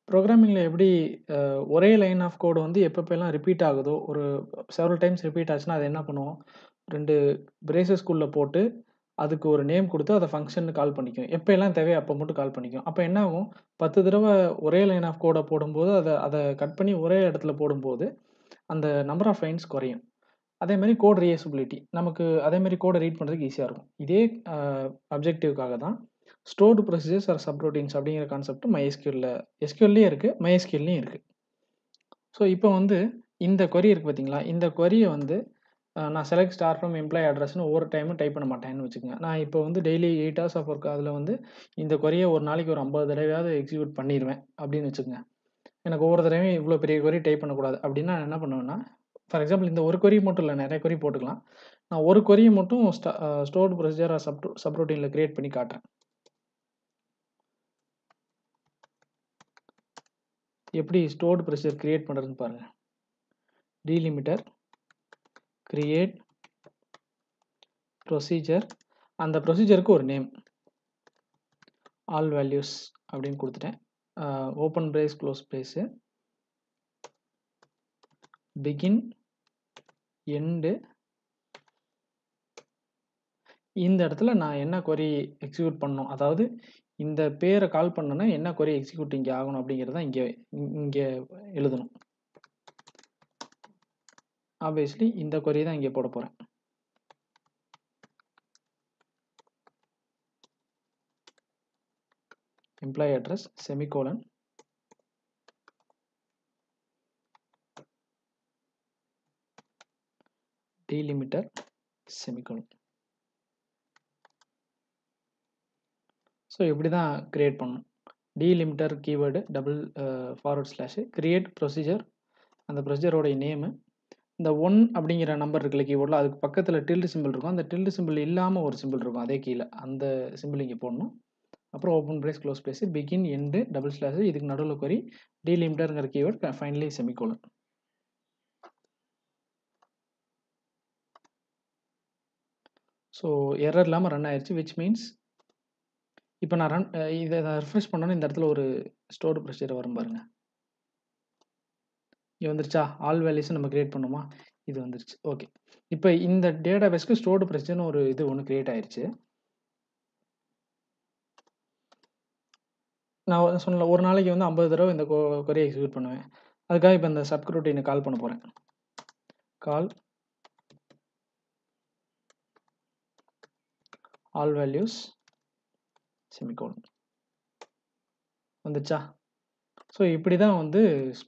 ப்ரோக்ராமிங்கில எப்படி அ ஒரே line of கோடு வந்து எப்பப்பலாம் ரிப்பீட் ஆகுதோ, ஒரு செவரல் டைம்ஸ் ரிப்பீட் ஆச்சுன்னா, அத என்ன பண்ணுவோம்? 2 பிரேசஸ்க்குள்ள போட்டு, அதுக்கு ஒரு நேம் குடுத்து, அத ஃபங்ஷன்னு கால் பண்ணிக்கும். எப்பயெல்லாம் தேவையோ அப்ப மட்டும் கால் பண்ணிக்கும். அப்ப என்ன ஆகும்? 10 தடவ ஒரே லைன் ஆஃப் கோட போடும்போது, அத அத கட் பண்ணி ஒரே இடத்துல போடும்போது, அந்த நம்பர் ஆஃப் லைன்ஸ் குறையும். அதேமாரி கோட் ரீயூசபிலிட்டி. நமக்கு அதேமாரி கோட ரீட் பண்றதுக்கு ஈஸியா இருக்கும். இதே அ அப்ஜெக்டிவ்க்காக தான் ஸ்டோர்டு ப்ரொசீஜர்ஸ் ஆர் சப்ரூட்டீன்ஸ் அப்படிங்கிற கான்செப்ட் MySQLல SQLலயும் இருக்கு. MySQLலயும் இருக்கு. ஸோ இப்போ வந்து இந்த கொரி இருக்கு பார்த்தீங்களா? இந்த கொரிய வந்து அ நான் செலக்ட் ஸ்டார் ஃப்ரம் எம்ப்ளாயி அட்ரஸ்ன்னு ஒவ்வொரு டைமும் டைப் பண்ண மாட்டேன்னு வச்சுக்கங்க. நான் இப்போ வந்து டெய்லி 8 ஹவர்ஸ் ஆஃப் ஒர்க் அதில வந்து இந்த கொரிய ஒரு நாளைக்கு ஒரு 50 தடவையாவது எக்ஸிக்யூட் பண்ணிருவேன் அப்படின்னு வச்சுக்கங்க. எனக்கு ஒவ்வொரு தடவையும் இவ்வளோ பெரிய கொரி டைப் பண்ணக்கூடாது. அப்படின்னா நான் என்ன பண்ணுவேன்னா, ஃபார் எக்ஸாம்பிள் இந்த ஒரு கொரி மட்டும் இல்ல. நெறைய கொரி போட்டுக்கலாம். நான் ஒரு கொரிய மட்டும் ஸ்ட அ ஸ்டோர்டு ப்ரொசீஜர் ஆர் சப்ரூ சப்ரூட்டீன்ல கிரியேட் பண்ணி காட்டுறேன். எப்படி ஸ்டோர்டு ப்ரொசீஜர் கிரியேட் பண்றதுன்னு பாருங்க. டீலிமிட்டர் கிரியேட் ப்ரொசீஜர் அந்த ப்ரொசீஜருக்கு ஒரு நேம். ஆல் வேல்யூஸ் அப்படின்னு குடுத்துட்டேன். Uh open brace, close brace. Begin, end இந்த இடத்துல நான் என்ன கொரி எக்ஸிக்யூட் பண்ணணும்? அதாவது இந்த பேர கால் பண்ணோம்னா என்ன கொரி எக்ஸிக்யூட் இங்க ஆகணும் அப்படிங்கிறத இங்க இங்க எழுதணும். ஆப்வியஸ்லி இந்த கொரிய தான் இங்க போடப் போறேன். Employee address semicolon. Delimiter semicolon. So இப்படி தான் கிரியேட் பண்ணணும். Delimiter keyword double uh forward slash create procedure அந்த ப்ரொசீஜரோட நேமு. இந்த 1 அப்படிங்கிற நம்பர் இருக்குல்ல கீபோர்ட்ல அதுக்கு பக்கத்துல டில்டு சிம்பல் இருக்கும். அந்த டில்டு சிம்பல் இல்லாம ஒரு சிம்பல் இருக்கும். அதே கீழ. அந்த சிம்பல் இங்க போடணும். அப்புறம் open brace, close brace, begin, end, double slash இதுக்கு நடுவுல கொரி டீலிமிட்டர்ங்கிற keyword finally semicolon. So error இல்லாம ரன் ஆயிருச்சு. விச் மீன்ஸ் இப்ப நான் ரன் அ இத நான் ரிஃப்ரெஷ் பண்ணோனே இந்த இடத்துல ஒரு ஸ்டோர்டு ப்ரொசீஜர் வரும் பாருங்க. இங்க வந்துருச்சா? ஆல் வேல்யூஸும் நம்ம கிரியேட் பண்ணோமா? இது வந்துருச்சு. ஓகே. இப்ப இந்த டேட்டாபேஸ்க்கு ஸ்டோர்டு ப்ரொசீஜர்ன்னு ஒரு இது ஒண்ணு கிரியேட் ஆயிருச்சு. நான் சொன்னேன்ல ஒரு நாளைக்கு வந்து 50 தடவ இந்த கொ கொரிய எக்ஸிக்யூட் பண்ணுவேன். அதுக்காக இப்ப இந்த சப் ரொட்டீன கால் பண்ண போறேன். Call all values semicolon. வந்துருச்சா? ஸோ இப்படி தான் வந்து